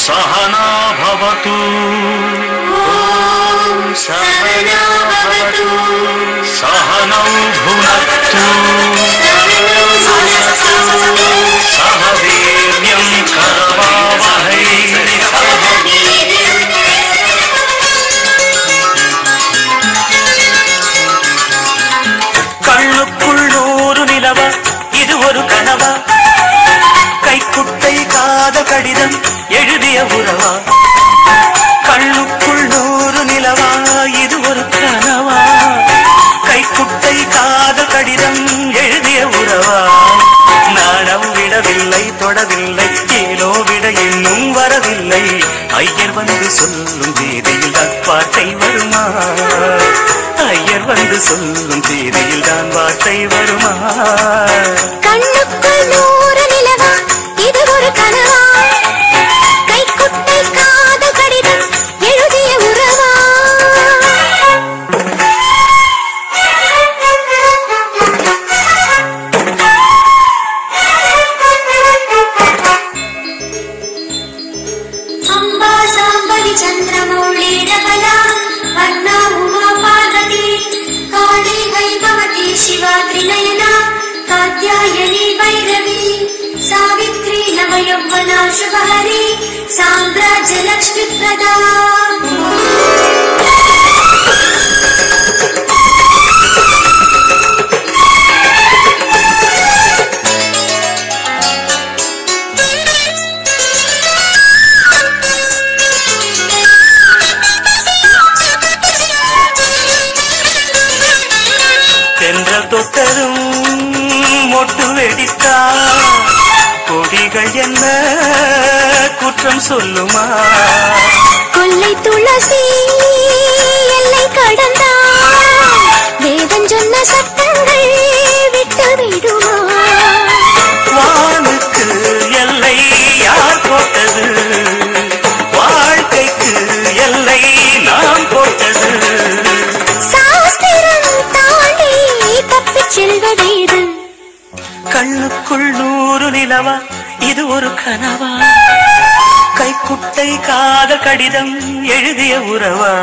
सहना भवतु ॐ सहना भवतु सहनौ भुनक्तु सह वीर्यं करवावहै கண்ணுக்குள் நூறு நிலவா இது ஒரு கனவா கைக்குட்டை காத கடிதம் எழுதிய உறவா கண்ணுக்குள் நூறு நிலவா இது ஒரு கனவா கைக்குட்டை காத கடிதம் எழுதிய உறவா நாணம் விடவில்லை தொடவில்லை ஏனோ விட இன்னும் வரவில்லை ஐயர் வந்து சொல்லும் தேதியில் தான் வார்த்தை வருமா ஐயர் வந்து சொல்லும் தேதியில் தான் வார்த்தை வருமா கண்ணுக்குள் நூறு நிலவா இது ஒரு கனவா கைக்குட்டை காத கடிதம் எழுதிய உறவா अम्बा साम्बवि चन्द्रमौळीडबला वर्णा उमा पार्वती काली वैभवती शिवा त्रिनयना कात्यायनी भैरवी सावित्री नवयौवना शुभहरी साम्राज्यलक्ष्मीप्रदा தென்ற தொட்டதும் மொட்டு வெடித்தா கொடிகள் என்ன குற்றம் சொல்லுமா கொல்லை துளசி எல்லை கடந்தான் வேதம் சொன்ன சட்டங்கள் விட்டு விடுமா வானுக்கு எல்லை யார் போட்டது வாழ்க்கைக்கு எல்லை நாம் போட்டது சாஸ்திரம் தாண்டி தப்பிச் செல்வதேது கண்ணுக்குள் நூறு நிலவா இது ஒரு கனவா கைக்குட்டை காத கடிதம் எழுதிய உறவா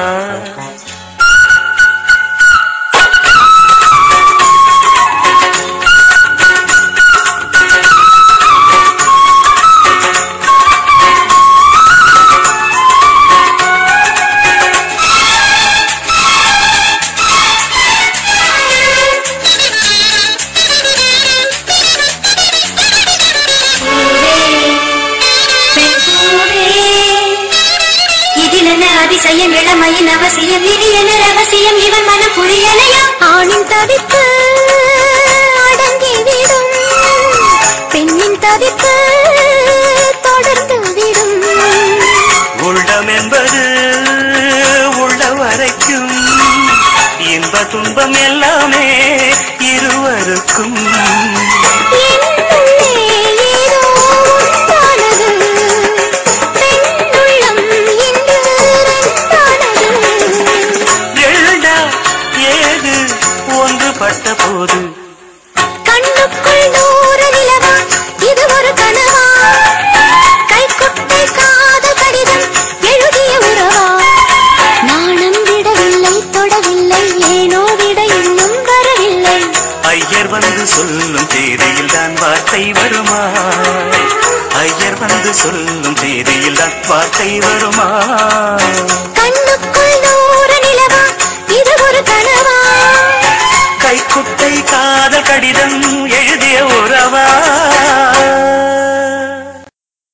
இதிலென்ன அதிசயம் இளமையின் அவசியம் இது என்ன ரகசியம் இவன் மனம் புரியலையா ஆணின் தவிப்பு அடங்கிவிடும் பெண்ணின் தவிப்பு தொடர்ந்து விடும் உள்ளம் என்பது உள்ள வரைக்கும் இன்ப துன்பம் எல்லாமே இருவருக்கும் என்னுள்ளே ஏதோ உண்டானது. பெண்ணுள்ளம் இன்று ரெண்டானது. எழுடா ஏது ஒன்றுபட்ட போது கண்ணுக்குள் நூறு நிலவா இது ஒரு கனவா கைக்குட்டை காத கடிதம் எழுதிய உறவா நாணம் விடவில்லை தொடவில்லை ஏனோ விட இன்னும் வரவில்லை ஐயர் வந்து சொல்லும் தேதியில் தான் வார்த்தை வருமா ஐயர் வந்து சொல்லும் தேதியில் தான் வார்த்தை வருமா கண்ணுக்குள் நூறு